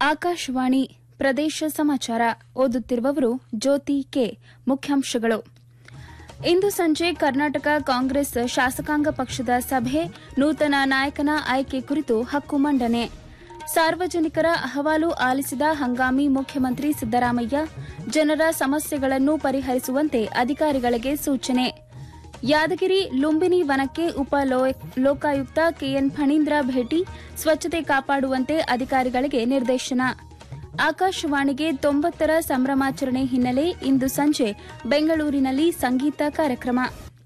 ಆಕಾಶವಾಣಿ ಪ್ರದೇಶ ಸಮಾಚಾರ ಓದುತ್ತಿರುವವರು ಜ್ಯೋತಿ ಕೆ ಮುಖ್ಯಾಂಶಗಳು ಇಂದು ಸಂಜೆ ಕರ್ನಾಟಕ ಕಾಂಗ್ರೆಸ್ ಶಾಸಕಾಂಗ ಪಕ್ಷದ ಸಭೆ ನೂತನ ನಾಯಕನ ಆಯ್ಕೆ ಕುರಿತು ಹಕ್ಕು ಮಂಡನೆ ಸಾರ್ವಜನಿಕರ ಅಹವಾಲು ಆಲಿಸಿದ ಹಂಗಾಮಿ ಮುಖ್ಯಮಂತ್ರಿ ಸಿದ್ದರಾಮಯ್ಯ ಜನರ ಸಮಸ್ಯೆಗಳನ್ನು ಪರಿಹರಿಸುವಂತೆ ಅಧಿಕಾರಿಗಳಿಗೆ ಸೂಚನೆ ಯಾದಗಿರಿ ಲುಂಬಿನಿ ವನಕ್ಕೆ ಉಪ ಲೋಕಾಯುಕ್ತ ಕೆಎನ್ ಫಣೀಂದ್ರ ಭೇಟಿ ಸ್ವಚ್ಛತೆ ಕಾಪಾಡುವಂತೆ ಅಧಿಕಾರಿಗಳಿಗೆ ನಿರ್ದೇಶನ ಆಕಾಶವಾಣಿಗೆ ತೊಂಬತ್ತರ ಸಂಭ್ರಮಾಚರಣೆ ಹಿನ್ನೆಲೆ ಇಂದು ಸಂಜೆ ಬೆಂಗಳೂರಿನಲ್ಲಿ ಸಂಗೀತ ಕಾರ್ಯಕ್ರಮ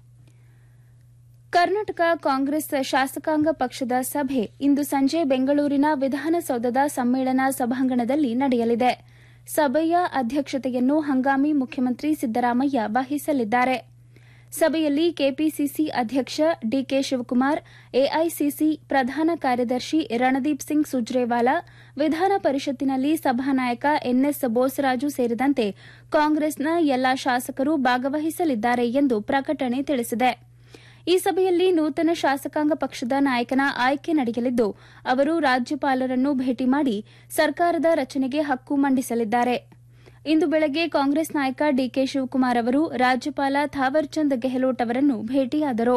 ಕರ್ನಾಟಕ ಕಾಂಗ್ರೆಸ್ ಶಾಸಕಾಂಗ ಪಕ್ಷದ ಸಭೆ ಇಂದು ಸಂಜೆ ಬೆಂಗಳೂರಿನ ವಿಧಾನಸೌಧದ ಸಮ್ಮೇಳನ ಸಭಾಂಗಣದಲ್ಲಿ ನಡೆಯಲಿದೆ ಸಭೆಯ ಅಧ್ಯಕ್ಷತೆಯನ್ನು ಹಂಗಾಮಿ ಮುಖ್ಯಮಂತ್ರಿ ಸಿದ್ದರಾಮಯ್ಯ ವಹಿಸಲಿದ್ದಾರೆ ಸಭೆಯಲ್ಲಿ ಕೆಪಿಸಿಸಿ ಅಧ್ಯಕ್ಷ ಡಿಕೆ ಶಿವಕುಮಾರ್ ಎಐಸಿಸಿ ಪ್ರಧಾನ ಕಾರ್ಯದರ್ಶಿ ರಣದೀಪ್ ಸಿಂಗ್ ಸುರ್ಜೇವಾಲಾ ವಿಧಾನ ಪರಿಷತ್ತಿನಲ್ಲಿ ಸಭಾನಾಯಕ ಎನ್ಎಸ್ ಬೋಸರಾಜು ಸೇರಿದಂತೆ ಕಾಂಗ್ರೆಸ್ನ ಎಲ್ಲಾ ಶಾಸಕರು ಭಾಗವಹಿಸಲಿದ್ದಾರೆ ಎಂದು ಪ್ರಕಟಣೆ ತಿಳಿಸಿದೆ ಈ ಸಭೆಯಲ್ಲಿ ನೂತನ ಶಾಸಕಾಂಗ ಪಕ್ಷದ ನಾಯಕನ ಆಯ್ಕೆ ನಡೆಯಲಿದ್ದು ಅವರು ರಾಜ್ಯಪಾಲರನ್ನು ಭೇಟಿ ಮಾಡಿ ಸರ್ಕಾರದ ರಚನೆಗೆ ಹಕ್ಕು ಮಂಡಿಸಲಿದ್ದಾರೆ ಇಂದು ಬೆಳಗ್ಗೆ ಕಾಂಗ್ರೆಸ್ ನಾಯಕ ಡಿಕೆ ಶಿವಕುಮಾರ್ ಅವರು ರಾಜ್ಯಪಾಲ ಥಾವರ್ಚಂದ್ ಗೆಹ್ಲೋಟ್ ಅವರನ್ನು ಭೇಟಿಯಾದರು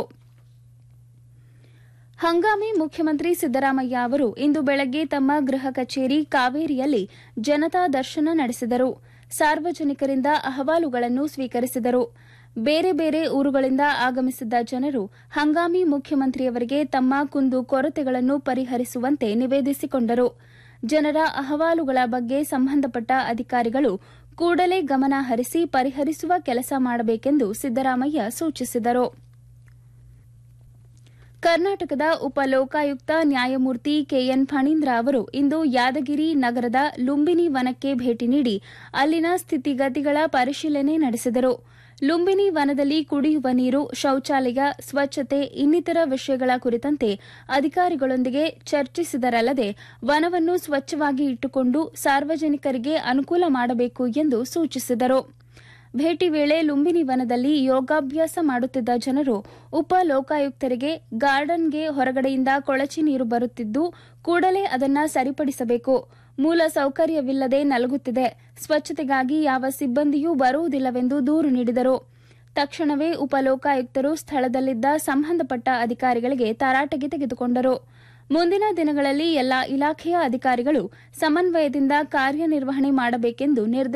ಹಂಗಾಮಿ ಮುಖ್ಯಮಂತ್ರಿ ಸಿದ್ದರಾಮಯ್ಯ ಅವರು ಇಂದು ಬೆಳಗ್ಗೆ ತಮ್ಮ ಗೃಹ ಕಚೇರಿ ಕಾವೇರಿಯಲ್ಲಿ ಜನತಾ ದರ್ಶನ ನಡೆಸಿದರು ಸಾರ್ವಜನಿಕರಿಂದ ಅಹವಾಲುಗಳನ್ನು ಸ್ವೀಕರಿಸಿದರು ಬೇರೆ ಬೇರೆ ಊರುಗಳಿಂದ ಆಗಮಿಸಿದ್ದ ಜನರು ಹಂಗಾಮಿ ಮುಖ್ಯಮಂತ್ರಿಯವರಿಗೆ ತಮ್ಮ ಕುಂದು ಕೊರತೆಗಳನ್ನು ಪರಿಹರಿಸುವಂತೆ ನಿವೇದಿಸಿಕೊಂಡರು ಜನರ ಅಹವಾಲುಗಳ ಬಗ್ಗೆ ಸಂಬಂಧಪಟ್ಟ ಅಧಿಕಾರಿಗಳು ಕೂಡಲೇ ಗಮನ ಹರಿಸಿ ಪರಿಹರಿಸುವ ಕೆಲಸ ಮಾಡಬೇಕೆಂದು ಸಿದ್ದರಾಮಯ್ಯ ಸೂಚಿಸಿದರು ಕರ್ನಾಟಕದ ಉಪ ಲೋಕಾಯುಕ್ತ ನ್ಯಾಯಮೂರ್ತಿ ಕೆಎನ್ ಫಣೀಂದ್ರ ಅವರು ಇಂದು ಯಾದಗಿರಿ ನಗರದ ಲುಂಬಿನಿ ವನಕ್ಕೆ ಭೇಟಿ ನೀಡಿ ಅಲ್ಲಿನ ಸ್ಥಿತಿಗತಿಗಳ ಪರಿಶೀಲನೆ ನಡೆಸಿದರು ಲುಂಬಿನಿ ವನದಲ್ಲಿ ಕುಡಿಯುವ ನೀರು ಶೌಚಾಲಯ ಸ್ವಚ್ಛತೆ ಇನ್ನಿತರ ವಿಷಯಗಳ ಕುರಿತಂತೆ ಅಧಿಕಾರಿಗಳೊಂದಿಗೆ ಚರ್ಚಿಸಿದರಲ್ಲದೆ ವನವನ್ನು ಸ್ವಚ್ಛವಾಗಿ ಇಟ್ಟುಕೊಂಡು ಸಾರ್ವಜನಿಕರಿಗೆ ಅನುಕೂಲ ಮಾಡಬೇಕು ಎಂದು ಸೂಚಿಸಿದರು ಭೇಟಿ ವೇಳೆ ಲುಂಬಿನಿ ವನದಲ್ಲಿ ಯೋಗಾಭ್ಯಾಸ ಮಾಡುತ್ತಿದ್ದ ಜನರು ಉಪ ಲೋಕಾಯುಕ್ತರಿಗೆ ಗಾರ್ಡನ್ಗೆ ಹೊರಗಡೆಯಿಂದ ಕೊಳಚೆ ನೀರು ಬರುತ್ತಿದ್ದು ಕೂಡಲೇ ಅದನ್ನು ಸರಿಪಡಿಸಬೇಕು ಮೂಲ ಸೌಕರ್ಯವಿಲ್ಲದೆ ನಲಗುತ್ತಿದೆ ಸ್ವಚ್ಛತೆಗಾಗಿ ಯಾವ ಸಿಬ್ಬಂದಿಯೂ ಬರುವುದಿಲ್ಲವೆಂದು ದೂರು ನೀಡಿದರು ತಕ್ಷಣವೇ ಉಪ ಲೋಕಾಯುಕ್ತರು ಸ್ಥಳದಲ್ಲಿದ್ದ ಸಂಬಂಧಪಟ್ಟ ಅಧಿಕಾರಿಗಳಿಗೆ ತರಾಟೆಗೆ ತೆಗೆದುಕೊಂಡರು ಮುಂದಿನ ದಿನಗಳಲ್ಲಿ ಎಲ್ಲಾ ಇಲಾಖೆಯ ಅಧಿಕಾರಿಗಳು ಸಮನ್ವಯದಿಂದ ಕಾರ್ಯನಿರ್ವಹಣೆ ಮಾಡಬೇಕೆಂದು ನಿರ್ದೇಶನ